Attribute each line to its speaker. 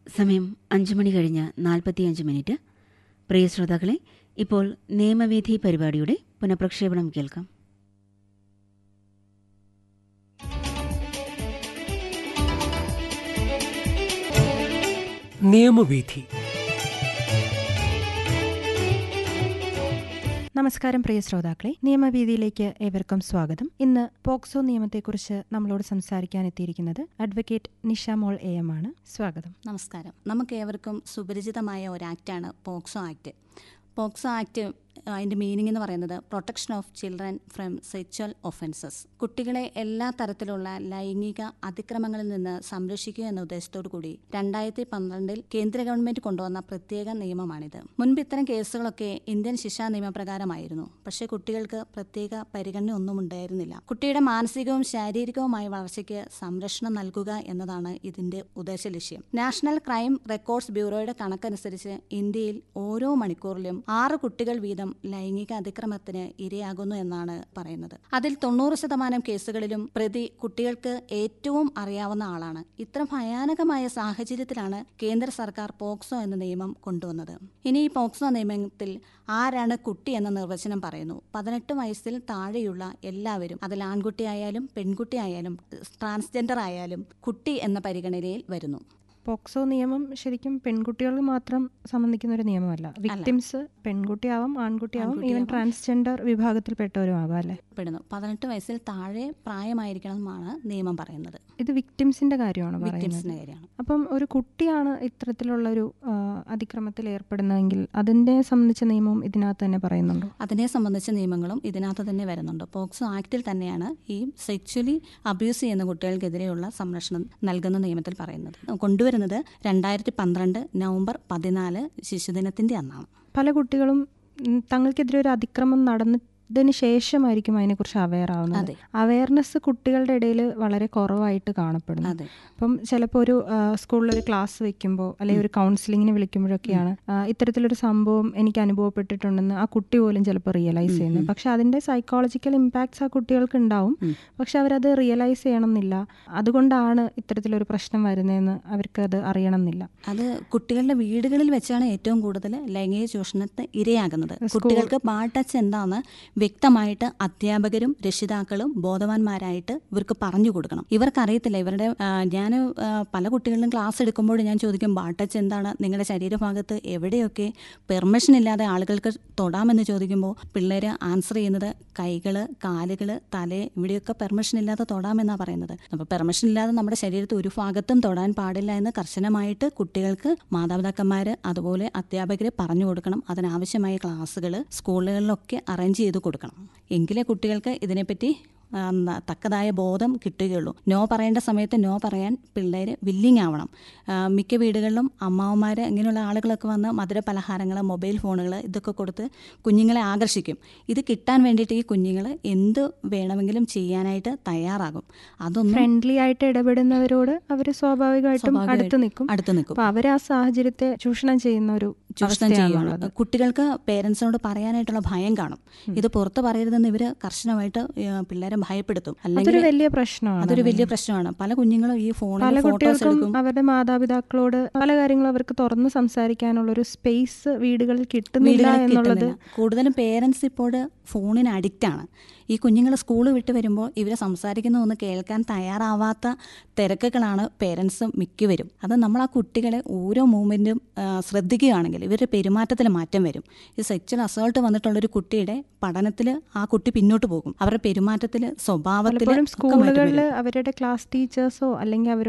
Speaker 1: സമയം അഞ്ച് മണി കഴിഞ്ഞ് നാൽപ്പത്തിയഞ്ച് മിനിറ്റ് പ്രിയ ശ്രോതാക്കളെ ഇപ്പോൾ നിയമവേദി പരിപാടിയുടെ പുനഃപ്രക്ഷേപണം കേൾക്കാം
Speaker 2: നിയമവീഥി
Speaker 3: നമസ്കാരം പ്രിയ ശ്രോതാക്കളെ നിയമവീതിയിലേക്ക് ഏവർക്കും സ്വാഗതം ഇന്ന് പോക്സോ നിയമത്തെക്കുറിച്ച് നമ്മളോട് സംസാരിക്കാൻ എത്തിയിരിക്കുന്നത് advocate Nisha Mol A M ആണ് സ്വാഗതം
Speaker 4: നമസ്കാരം നമുക്ക് ഏവർക്കും സുപരിചിതമായ ഒരു ആക്റ്റാണ് പോക്സോ ആക്ട് പോക്സോ ആക്ട് അതിൻ്റെ മീനിങ് എന്ന് പറയുന്നത് protection of children from sexual offences കുട്ടികളെ എല്ലാ തരത്തിലുള്ള ലൈംഗിക അതിക്രമങ്ങളിൽ നിന്ന് സംരക്ഷിക്കുക എന്ന ഉദ്ദേശത്തോടു കൂടി രണ്ടായിരത്തി പന്ത്രണ്ടിൽ കേന്ദ്ര ഗവൺമെന്റ് കൊണ്ടുവന്ന പ്രത്യേക നിയമമാണിത് മുൻപ് ഇത്തരം കേസുകളൊക്കെ ഇന്ത്യൻ ശിക്ഷാ നിയമപ്രകാരമായിരുന്നു പക്ഷേ കുട്ടികൾക്ക് പ്രത്യേക പരിഗണന ഒന്നും ഉണ്ടായിരുന്നില്ല കുട്ടിയുടെ മാനസികവും ശാരീരികവുമായ വളർച്ചയ്ക്ക് സംരക്ഷണം നൽകുക എന്നതാണ് ഇതിന്റെ ഉദ്ദേശ ലക്ഷ്യം നാഷണൽ ക്രൈം റെക്കോർഡ്സ് ബ്യൂറോയുടെ കണക്കനുസരിച്ച് ഇന്ത്യയിൽ ഓരോ മണിക്കൂറിലും ആറ് കുട്ടികൾ വീതം ലൈംഗിക അതിക്രമത്തിന് ഇരയാകുന്നു എന്നാണ് പറയുന്നത് അതിൽ തൊണ്ണൂറ് ശതമാനം കേസുകളിലും പ്രതി കുട്ടികൾക്ക് ഏറ്റവും അറിയാവുന്ന ആളാണ് ഇത്ര ഭയാനകമായ സാഹചര്യത്തിലാണ് കേന്ദ്ര സർക്കാർ പോക്സോ എന്ന നിയമം കൊണ്ടുവന്നത് ഇനി ഈ പോക്സോ നിയമത്തിൽ ആരാണ് കുട്ടി എന്ന നിർവചനം പറയുന്നു പതിനെട്ട് വയസ്സിൽ താഴെയുള്ള എല്ലാവരും അതിൽ ആൺകുട്ടിയായാലും പെൺകുട്ടിയായാലും ട്രാൻസ്ജെൻഡർ ആയാലും കുട്ടി എന്ന പരിഗണനയിൽ വരുന്നു
Speaker 3: പോക്സോ നിയമം ശരിക്കും പെൺകുട്ടികൾ മാത്രം സംബന്ധിക്കുന്ന ഒരു നിയമമല്ല വിക്ടിംസ് പെൺകുട്ടിയാവാം ആൺകുട്ടിയാവാം ഈവൻ ട്രാൻസ്ജെൻഡർ വിഭാഗത്തിൽപ്പെട്ടവരും ആകാം അല്ലേ
Speaker 4: പെടുന്നു പതിനെട്ട് വയസ്സിൽ താഴെ പ്രായമായിരിക്കണം എന്നാണ് നിയമം പറയുന്നത്
Speaker 3: ഇത് വിക്ടിംസിന്റെ കാര്യമാണ് പറയുന്നത്
Speaker 4: വിക്ടിംസിന്റെ കാര്യമാണ്
Speaker 3: അപ്പം ഒരു കുട്ടിയാണ് ഇത്തരത്തിലുള്ള ഒരു ആ, അതിക്രമത്തിൽ ഏർപ്പെടുന്നതെങ്കിൽ അതിനെ സംബന്ധിച്ച നിയമവും ഇതിനകത്ത് തന്നെ പറയുന്നുണ്ടോ
Speaker 4: അതിനെ സംബന്ധിച്ച നിയമങ്ങളും ഇതിനകത്ത് തന്നെ വരുന്നുണ്ട് പോക്സോ ആക്ടിൽ തന്നെയാണ് ഈ സെക്ച്വലി അബ്യൂസ് ചെയ്യുന്ന കുട്ടികൾക്കെതിരെയുള്ള സംരക്ഷണം നൽകുന്ന നിയമത്തിൽ പറയുന്നത് കൊണ്ടുവരുന്നത് രണ്ടായിരത്തി പന്ത്രണ്ട് നവംബർ പതിനാല് ശിശുദിനത്തിന്റെ അന്നാണ്
Speaker 3: പല കുട്ടികളും ഉം, തങ്ങൾക്കെതിരെ ഒരു അതിക്രമം നടന്നതിന് ശേഷമായിരിക്കും അതിനെക്കുറിച്ച് അവെയർ ആവുന്നത്
Speaker 4: അതെ
Speaker 3: അവയർനെസ് കുട്ടികളുടെ ഇടയിൽ വളരെ കുറവായിട്ട് കാണപ്പെടുന്നു
Speaker 4: അതെ
Speaker 3: അപ്പം ചിലപ്പോൾ ഒരു സ്കൂളിൽ ഒരു ക്ലാസ് വെക്കുമ്പോൾ അല്ലെങ്കിൽ ഒരു കൗൺസിലിങ്ങിന് വിളിക്കുമ്പോഴൊക്കെയാണ് ആ, ഇത്തരത്തിലൊരു സംഭവം എനിക്ക് അനുഭവപ്പെട്ടിട്ടുണ്ടെന്ന് ആ കുട്ടി പോലും ചിലപ്പോൾ റിയലൈസ് ചെയ്യുന്നത് പക്ഷെ അതിന്റെ സൈക്കോളജിക്കൽ ഇമ്പാക്ട്സ് ആ കുട്ടികൾക്ക് ഉണ്ടാവും
Speaker 4: ഉം.
Speaker 3: പക്ഷെ അവരത് റിയലൈസ് ചെയ്യണമെന്നില്ല അതുകൊണ്ടാണ് ഇത്തരത്തിലൊരു പ്രശ്നം വരുന്നതെന്ന് അവർക്ക് അത് അറിയണമെന്നില്ല
Speaker 4: അത് കുട്ടികളുടെ വീടുകളിൽ വെച്ചാണ് ഏറ്റവും കൂടുതൽ ലൈംഗിക ചൂഷണത്തിന് ഇരയാകുന്നത് കുട്ടികൾക്ക് ബാട്ടച്ച് എന്താന്ന് വ്യക്തമായിട്ട് അധ്യാപകരും രക്ഷിതാക്കളും ബോധവാന്മാരായിട്ട് ഇവർക്ക് പറഞ്ഞു കൊടുക്കണം ഇവർക്ക് അറിയത്തില്ല ഇവരുടെ ഞാൻ പല കുട്ടികളിലും ക്ലാസ് എടുക്കുമ്പോൾ ഞാൻ ചോദിക്കും ബാട്ടച്ച് എന്താണ് നിങ്ങളുടെ ശരീരഭാഗത്ത് എവിടെയൊക്കെ പെർമിഷൻ ഇല്ലാതെ ആളുകൾക്ക് തൊടാമെന്ന് ചോദിക്കുമ്പോൾ പിള്ളേർ ആൻസർ ചെയ്യുന്നത് കൈകൾ കാലുകൾ തല ഇവിടെയൊക്കെ പെർമിഷൻ ഇല്ലാതെ തൊടാമെന്നാണ് പറയുന്നത് അപ്പോൾ പെർമിഷൻ ഇല്ലാതെ നമ്മുടെ ശരീരത്തിൽ ഒരു ഭാഗത്തും തൊടാൻ പാടില്ല എന്ന് കർശനമായിട്ട് കുട്ടികൾക്ക് മാതാപിതാക്കന്മാർ അതുപോലെ അധ്യാപകർ പറഞ്ഞു കൊടുക്കണം അതിനാവശ്യമായ ക്ലാസ്സുകൾ സ്കൂളുകളിലൊക്കെ അറേഞ്ച് ചെയ്ത് കൊടുക്കണം എങ്കിലേ കുട്ടികൾക്ക് ഇതിനെപ്പറ്റി ആ, ന- തക്കതായ ബോധം കിട്ടുകയുള്ളൂ നോ പറയേണ്ട സമയത്ത് നോ പറയാൻ പിള്ളേർ വില്ലിങ് ആവണം ആ, മിക്ക വീടുകളിലും അമ്മാവന്മാർ ഇങ്ങനെയുള്ള ആളുകളൊക്കെ വന്ന് മധുര പലഹാരങ്ങൾ മൊബൈൽ ഫോണുകൾ ഇതൊക്കെ കൊടുത്ത് കുഞ്ഞുങ്ങളെ ആകർഷിക്കും ഇത് കിട്ടാൻ വേണ്ടിയിട്ട് ഈ കുഞ്ഞുങ്ങൾ എന്ത് വേണമെങ്കിലും ചെയ്യാനായിട്ട് തയ്യാറാകും അതൊന്നും
Speaker 3: ഫ്രണ്ട്ലി ആയിട്ട് ഇടപെടുന്നവരോട് അവർ സ്വാഭാവികമായിട്ടും
Speaker 4: സ്വാഭാവികമായിട്ടും
Speaker 3: അടുത്ത് നിൽക്കും
Speaker 4: അടുത്ത് നിൽക്കും
Speaker 3: അപ്പൊ അവർ ആ സാഹചര്യത്തെ ചൂഷണം ചെയ്യുന്ന ഒരു
Speaker 4: ചൂഷണം
Speaker 3: അവസ്ഥയാണുള്ളത്.
Speaker 4: ചെയ്യുകയാണ് കുട്ടികൾക്ക് പേരൻസിനോട് പറയാനായിട്ടുള്ള ഭയം കാണും ഇത് പുറത്ത് പറയരുതെന്ന് ഇവര് കർശനമായിട്ട് ഏഹ്, പിള്ളേരെ ഭയപ്പെടുത്തും
Speaker 3: അതൊരു
Speaker 4: അല്ലെങ്കിൽ
Speaker 3: വലിയ പ്രശ്നമാണ്
Speaker 4: അതൊരു വലിയ പ്രശ്നമാണ് പല കുഞ്ഞുങ്ങളും ഈ
Speaker 3: പല
Speaker 4: ഫോണിൽ ഫോട്ടോസ്
Speaker 3: കുട്ടികൾക്കും
Speaker 4: എടുക്കും
Speaker 3: അവരുടെ മാതാപിതാക്കളോട് പല കാര്യങ്ങളും അവർക്ക് തുറന്ന് സംസാരിക്കാനുള്ള ഒരു സ്പേസ് വീടുകളിൽ കിട്ടുന്നില്ല
Speaker 4: വീടുകളിൽ
Speaker 3: എന്നുള്ളത്
Speaker 4: കിട്ടുന്നില്ല കൂടുതലും പേരൻസ് ഇപ്പോൾ ഫോണിന് അഡിക്റ്റ് ആണ് ഈ കുഞ്ഞുങ്ങൾ സ്കൂൾ വിട്ട് വരുമ്പോൾ ഇവർ സംസാരിക്കുന്ന ഒന്ന് കേൾക്കാൻ തയ്യാറാവാത്ത തിരക്കുകളാണ് പേരൻസും മിക്കവരും അത് നമ്മൾ ആ കുട്ടികളെ ഓരോ മൂമെൻറ്റും ശ്രദ്ധിക്കുകയാണെങ്കിൽ ഇവരുടെ പെരുമാറ്റത്തിൽ മാറ്റം വരും ഈ സെക്ച്വൽ അസോൾട്ട് വന്നിട്ടുള്ളൊരു കുട്ടിയുടെ പഠനത്തിൽ ആ കുട്ടി പിന്നോട്ട് പോകും അവരുടെ പെരുമാറ്റത്തിൽ സ്വഭാവത്തിൽ
Speaker 3: പലപ്പോഴും സ്കൂളുകളിൽ അവരുടെ ക്ലാസ് ടീച്ചേഴ്സോ അല്ലെങ്കിൽ അവരുടെ